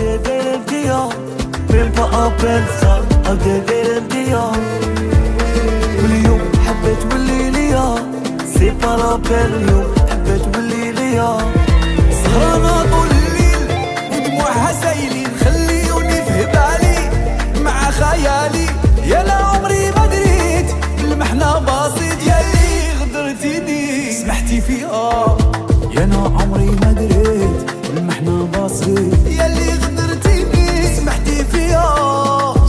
dia même pas appel ça أقدر dia واليوم حبيت واللي ليا سي با لابيل اليوم حبيت واللي ليا سهرانة طول الليل ودموعها سايلين خليوني في بالي مع خيالي يا لا عمري ما دريت المحنة بسيط يلي غدرتيني سمحتي فيها يا انا عمري ما دريت المحنة بسيط يلي غدرتيني سمحتي فيها